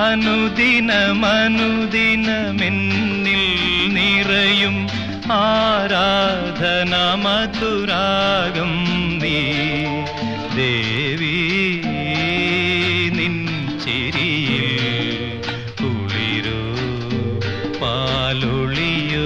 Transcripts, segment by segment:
അനുദിനമനുദിനമെന്നിൽ നിറയും ആരാധന മധുരാഗം നീ ദേവി നിൻ ചിരിയിൽ കുളിരോ പാലൊളിയോ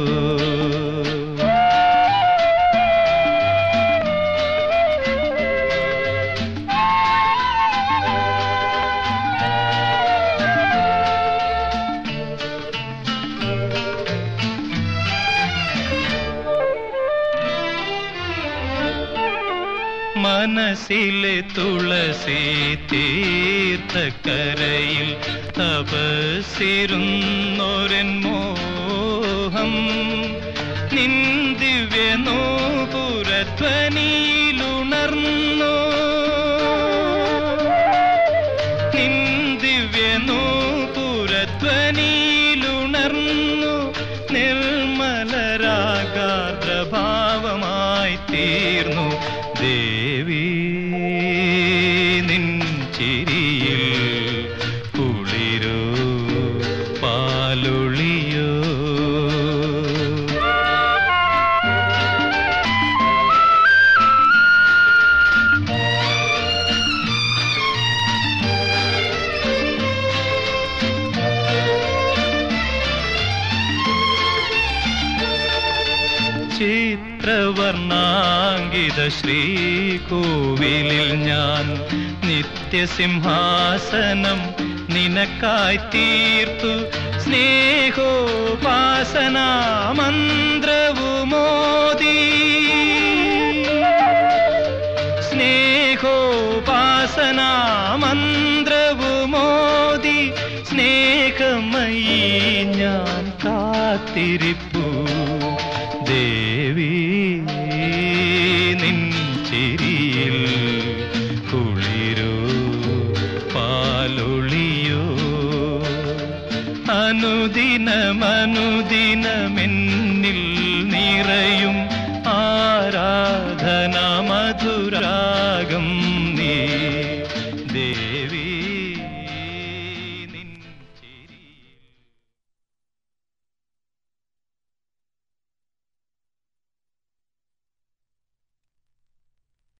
മനസ്സിലെ തുളസി തീർത്ഥക്കരയിൽ തപസിരുന്നൊരൻ മോഹം നിൻ ദിവ്യ നൂപുരധ്വനിയിലുണർന്നു നിൻ ദിവ്യ നൂപുരധ്വനിയിലുണർന്നു നിർമ്മലരാഗാർദ്രഭാവമായി തീർന്നു ദേവി നിൻ ചിരിയിൽ കുളിരോ പാലൊളിയോ ചിത്രവർണാങ്കിത ശ്രീകോവിലിൽ ഞാൻ നിത്യസിംഹാസനം നിനക്കായി തീർത്തു സ്നേഹോപാസന മന്ത്രവുമോദി സ്നേഹോപാസന മന്ത്രവുമോദി സ്നേഹമയി ഞാൻ കാത്തിരിപ്പു ദേവി നിൻ ചിരിയിൽ കുളിരോ പാലൊളിയോ അനുദിനമനുദിനമെന്നിൽ നിറയും ആരാധന മധുരാഗം